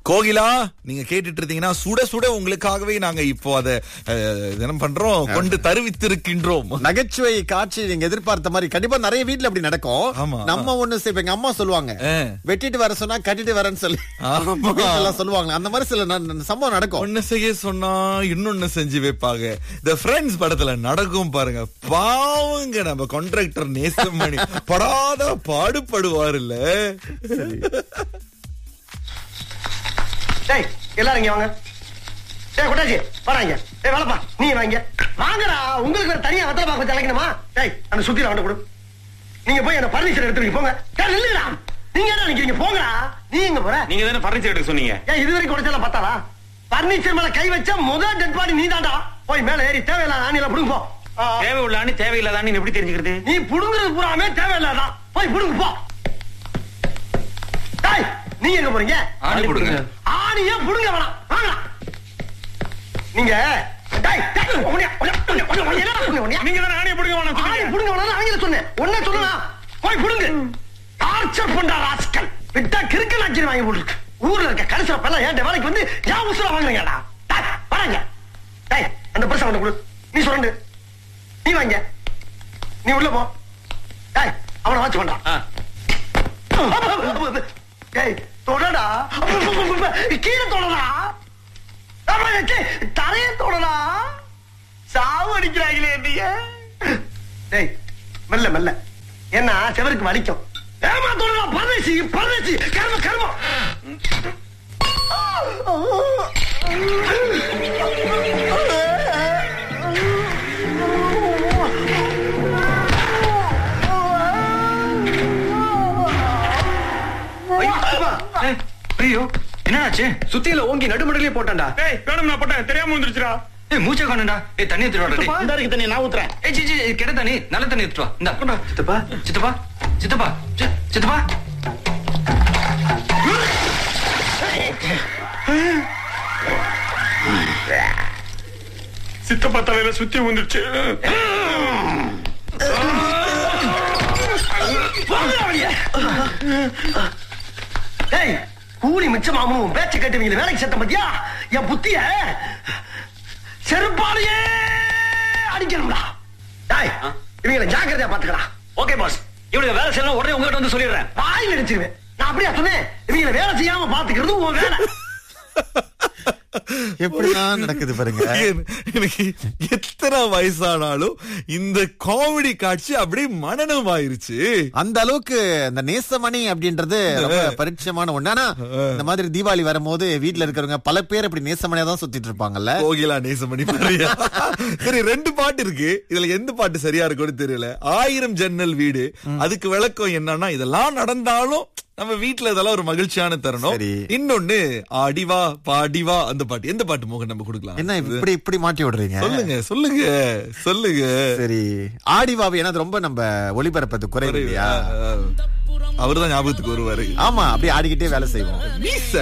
கோகிலா நீங்க கேட்டுட்டு இருந்தீங்கன்னா சுட சுட உங்களுக்காகவே நாங்க இப்போ அதை அஹ், தினம் பண்றோம் கொண்டு தருவித்திருக்கின்றோம் நகைச்சுவை காட்சி நீங்க எதிர்பார்த்த மாதிரி கண்டிப்பா நிறைய வீட்ல அப்படி நடக்கும் ஆமா. நம்ம ஒண்ணு செய்வோம் எங்க அம்மா சொல்லுவாங்க ஆ. வெட்டிட்டு வர சொன்னா கட்டிட்டு வரேன்னு சொல்லி ஆமா. வீட்ல எல்லாம் சொல்லுவாங்க அந்த மாதிரி சில ந- ந- சம்பவம் நடக்கும் ஒண்ணு செய்ய சொன்னா இன்னொன்னு செஞ்சு வைப்பாங்க இந்த ஃப்ரெண்ட்ஸ் படத்துல நடக்கும் பாருங்க பாவங்க நம்ம கான்ட்ராக்டர் நேசமணி படாத பாடுபடுவார் இல்ல டேய் எல்லாரும் இங்க வாங்க டேய் குட்டாச்சி வராங்க டேய் வேலைப்பா நீங்க வாங்க வாங்கடா உங்களுக்கு வேற தனியா வத்தல பாக்க தலைக்கணுமா டேய் அந்த சுத்தி அவன் கொடு நீங்க போய் அந்த பர்னிச்சர் எடுத்துட்டு போங்க டேய் நில்லுடா நீங்க என்ன நிக்கிறீங்க போங்கடா நீ எங்க போற நீங்க தானே பர்னிச்சர் எடுக்க சொன்னீங்க ஏன் இது வரைக்கும் உடைச்சல பத்தாளா பர்னிச்சர் மேல கை வச்சா முதல் டெட் பாடி நீ தாண்டா போய் மேல ஏறி தேவையில்லாத ஆணியில புடுங்க போ ஆ, தேவை உள்ளான்னு தேவையில்லாதான்னு எப்படி தெரிஞ்சுக்கிறது நீ புடுங்குறது பூராமே தேவையில்லாதான் போய் புடுங்க போ டேய் நீங்க எங்க போறீங்க ஆணி புடுங்க. ஆணியே புடுங்க வேணாம் வாங்கடா நீங்க டேய் டேய் உன்னைய உன்னைய உன்னைய உன்னைய என்னடா உன்னைய உன்னைய நீங்க தானே ஆணியை பிடிக்க வேணாம் ஆணி புடுங்க வேணாம் அவங்கள சொன்னேன் ஒண்ணே சொல்லலாம் போய் புடுங்க டார்ச்சர் பண்றா ராஸ்கல் விட்டா கிறுக்கு நாச்சிரி வாங்கி போட்டுருக்கு ஊர்ல இருக்க கடைசில பல்ல ஏன் வேலைக்கு வந்து ஏன் உசுர வாங்குறீங்கடா டேய் வராங்க டேய் அந்த பர்ஸ் அவனை கொடு நீ சொல்லு நீ வாங்க நீ உள்ள போ டேய் அவனை வாட்ச் பண்றான் டேய் தொடடா கீழே தொடடா ஆமா, டேய், தரைய தொடடா சாவு அடிக்கிறாங்களே நீங்க டேய் மெல்ல மெல்ல ஏன்னா செவருக்கு வலிக்கும் ஏமா தொடடா பரதேசி பரதேசி கர்ம கர்மம் ஐயோ, அப்பா. ஐயோ என்னாச்சு சுத்தியில ஓங்கி நடுமடலே போட்டான்டா ஏய் வேணும் நான் போட்டேன் தெரியாம வந்துருச்சுடா ஏய் மூச்சை காணுடா ஏய் தண்ணி எடுத்துட்டு வாடா டேய் இந்த இருக்கு தண்ணி நான் ஊத்துறேன் ஏய் சி சி கெட்ட தண்ணி நல்ல தண்ணி எடுத்துட்டு வா இந்தா சித்தப்பா சித்தப்பா சித்தப்பா சி- சித்தப்பா சித்தப்பா தலையில சுத்தி வந்துருச்சு வாங்கடா வெளியே. டேய் கூலி மிச்சமாமனும் உன் பேச்ச கேட்டு வேலைக்கு சேர்த்த பத்தியா என் புத்திய செருப்பாலேயே அடிக்கணும்டா டேய் இவங்களை ஜாக்கிரதையா பாத்துக்கடா ஓகே பாஸ் இவனுக்கு வேலை செய்யலாம் உடனே உங்ககிட்ட வந்து சொல்லிடுறேன் வாயில் அடிச்சிருவேன் நான் அப்படியா சொன்னேன் இவங்களை வேலை செய்யாம பாத்துக்கிறது உன் வேலை எப்படிதான் நடக்குது பாருங்க எனக்கு எத்தனை வயசானாலும் இந்த காமெடி காட்சி அப்படியே மனநம் ஆயிருச்சு அந்த அளவுக்கு இந்த நேசமணி அப்படின்றது ரொம்ப பரிச்சயமான ஒண்ணு ஆனா இந்த மாதிரி தீபாவளி வரும்போது வீட்ல இருக்கிறவங்க பல பேர் இப்படி நேசமணியா தான் சுத்திட்டு இருப்பாங்கல்ல கோகிலா நேசமணி பாரியா சரி ரெண்டு பாட்டு இருக்கு இதுல எந்த பாட்டு சரியா இருக்கும்னு தெரியல ஆயிரம் ஜன்னல் வீடு அதுக்கு விளக்கம் என்னன்னா இதெல்லாம் நடந்தாலும் நம்ம வீட்ல இதெல்லாம் ஒரு மகிழ்ச்சியான தருணம் சரி. இன்னொன்னு ஆடிவா பாடிவா அந்த பாட்டு எந்த பாட்டு மோகன் நம்ம கொடுக்கலாம் என்ன இப்படி இப்படி மாட்டி விடுறீங்க சொல்லுங்க சொல்லுங்க சொல்லுங்க சரி ஆடிவாவி ஏன்னா அது ரொம்ப நம்ம ஒளிபரப்பது குறைவு இல்லையா அவர்தான் ஞாபகத்துக்கு வருவாரு ஆமா அப்படியே ஆடிக்கிட்டே வேலை செய்வோம் மீச